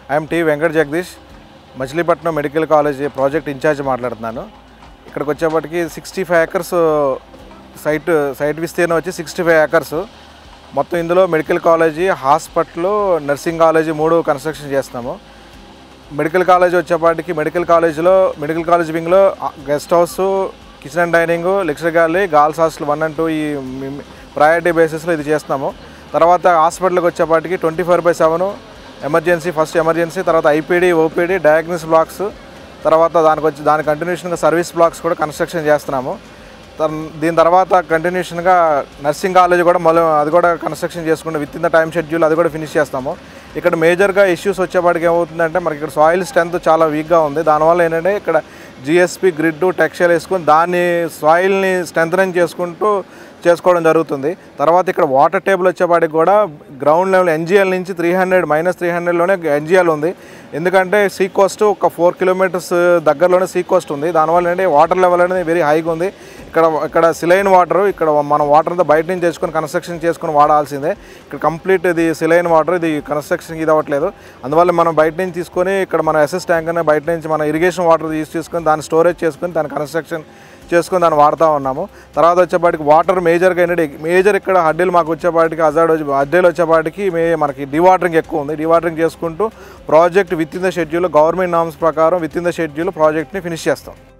I'm T Venkata Jagadish Machilipatnam medical college project incharge మాట్లాడుతున్నాను ఇక్కడికి వచ్చేప్పటికి sixty five acres site site విస్తీర్ణం వచ్చి సిక్స్టీ ఫైవ్ ఏకర్స్ మొత్తం ఇందులో medical college hospital nursing college మూడు కన్స్ట్రక్షన్ చేస్తున్నాము మెడికల్ కాలేజ్ వచ్చేపాటికి మెడికల్ కాలేజీలో మెడికల్ కాలేజ్ వింగ్లో guest house kitchen and dining lecture gallery girls hostel one and two ఈ ప్రయారిటీ బేసిస్లో ఇది చేస్తున్నాము తర్వాత హాస్పిటల్కి వచ్చేపాటికి twenty four by seven emergency first emergency తర్వాత ఐపీడీ ఓపీడీ డయాగ్నోస్ బ్లాక్స్ తర్వాత దానికి వచ్చి దాని కంటిన్యూషన్గా సర్వీస్ బ్లాక్స్ కూడా కన్స్ట్రక్షన్ చేస్తున్నాము తర్- దీని తర్వాత కంటిన్యూషన్గా నర్సింగ్ కాలేజ్ కూడా మళ్ళీ అది కూడా కన్స్ట్రక్షన్ చేసుకుంటే within the time schedule అది కూడా ఫినిష్ చేస్తాము ఇక్కడ మేజర్గా ఇష్యూస్ వచ్చేపాటికి ఏమవుతుందంటే మనకి ఇక్కడ సాయిల్ స్ట్రెంత్ చాలా వీక్గా ఉంది దానివల్ల ఏంటంటే ఇక్కడ జిఎస్పి గ్రిడ్ టెక్స్చర్ వేసుకొని దాన్ని సాయిల్ని స్ట్రెంథనింగ్ చేసుకుంటూ చేసుకోవడం జరుగుతుంది తర్వాత ఇక్కడ వాటర్ టేబుల్ వచ్చేపాటికి కూడా గ్రౌండ్ లెవెల్ ఎన్జిఎల్ నుంచి త్రీ హండ్రెడ్ మైనస్ త్రీ హండ్రెడ్లోనే ఎన్జిఎల్ ఉంది ఎందుకంటే సీ కోస్ట్ ఒక ఫోర్ కిలోమీటర్స్ దగ్గరలోనే సీ కోస్ట్ ఉంది దానివల్ల ఏంటంటే వాటర్ లెవెల్ అనేది వెరీ హైగా ఉంది ఇక్కడ ఇక్కడ సిలైన్ వాటర్ ఇక్కడ మనం వాటర్ అంతా బయట నుంచి తెచ్చుకొని కన్స్ట్రక్షన్ చేసుకొని వాడాల్సిందే ఇక్కడ కంప్లీట్ ఇది సిలైన్ వాటర్ ఇది కన్స్ట్రక్షన్ ఇది అవ్వట్లేదు అందువల్ల మనం బయట నుంచి తీసుకొని ఇక్కడ మన ఎస్ఎస్ ట్యాంక్ అనే బయట నుంచి మన ఇరిగేషన్ వాటర్ యూస్ చేసుకొని దాన్ని స్టోరేజ్ చేసుకొని దాని కన్స్ట్రక్షన్ చేసుకొని దాన్ని వాడుతూ ఉన్నాము తర్వాత వచ్చేపాటికి వాటర్ మేజర్గా ఏంటంటే మేజర్ ఇక్కడ హడ్డీలు మాకు వచ్చేపాటికి అజాడ్ వచ్చి హడ్డీలు వచ్చేపాటికి మే మనకి డివాటరింగ్ ఎక్కువ ఉంది డివాటరింగ్ చేసుకుంటూ project within the schedule government norms ప్రకారం విత్ ఇన్ ద షెడ్యూల్ ప్రాజెక్ట్ని ఫినిష్ చేస్తాం